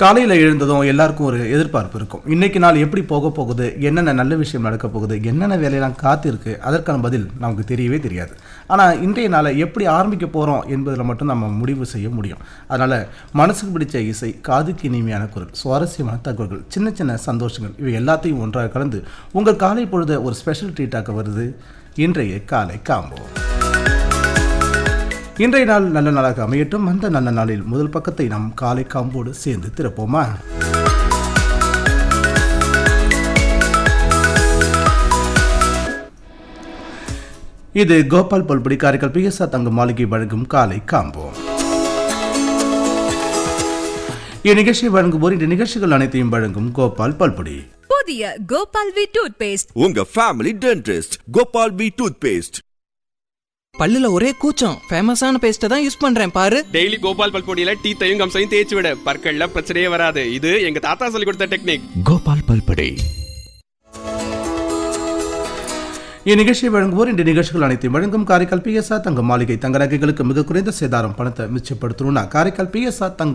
காலையில் எழுந்ததும் எல்லாருக்கும் ஒரு எதிர்பார்ப்பு இருக்கும் இன்னைக்கு நாள் எப்படி போக போகுது என்னென்ன நல்ல விஷயம் நடக்க போகுது என்னென்ன வேலையெல்லாம் காத்திருக்கு அதற்கான பதில் நமக்கு தெரியவே தெரியாது ஆனால் இன்றைய நாளை எப்படி ஆரம்பிக்க போகிறோம் என்பதில் மட்டும் நம்ம முடிவு செய்ய முடியும் அதனால் மனசுக்கு பிடிச்ச இசை காதுக்கு இனிமையான குரல் சுவாரஸ்யமான தகவல்கள் சின்ன சின்ன சந்தோஷங்கள் இவை எல்லாத்தையும் ஒன்றாக கலந்து உங்கள் காலை பொழுது ஒரு ஸ்பெஷல் ட்ரீட்டாக வருது இன்றைய காலை காம்போ இன்றைய நாள் நல்ல நாளாக அமையட்டும் அந்த நல்ல நாளில் முதல் பக்கத்தை நாம் காலை காம்போடு சேர்ந்து திறப்போமா இது கோபால் பல்படி காரைக்கால் பிஎஸ்ஆர் தங்க மாளிகை வழங்கும் காலை காம்போ இந்நிகழ்ச்சியை வழங்குவோர் இந்த நிகழ்ச்சிகள் அனைத்தையும் வழங்கும் கோபால் பல்படி புதிய கோபால் வி டூத் பேஸ்ட் உங்க family dentist Gopal B toothpaste பல்லுல ஒரே கூச்சம் ஃபேமஸான பேஸ்ட்டை தான் யூஸ் பண்றேன் பாரு டெய்லி கோபால் பல்பொடியில டீத்தையும் கம்சையும் தேய்ச்சி விட பற்கள்ல பிரச்சனையே வராது இது எங்க தாத்தா சொல்லி கொடுத்த டெக்னிக் கோபால் பல்படே இந்நிகழ்ச்சியை வழங்குவோர் இந்த நிகழ்ச்சிகள் அனைத்தையும் வழங்கும் காரைக்கால் பிஎஸ்ஆர் தங்க மாளிகை தங்க நகைகளுக்கு மிக குறைந்த சேதாரம் பணத்தை மிச்சப்படுத்தணும்னா காரைக்கால் பிஎஸ்ஆர் தங்க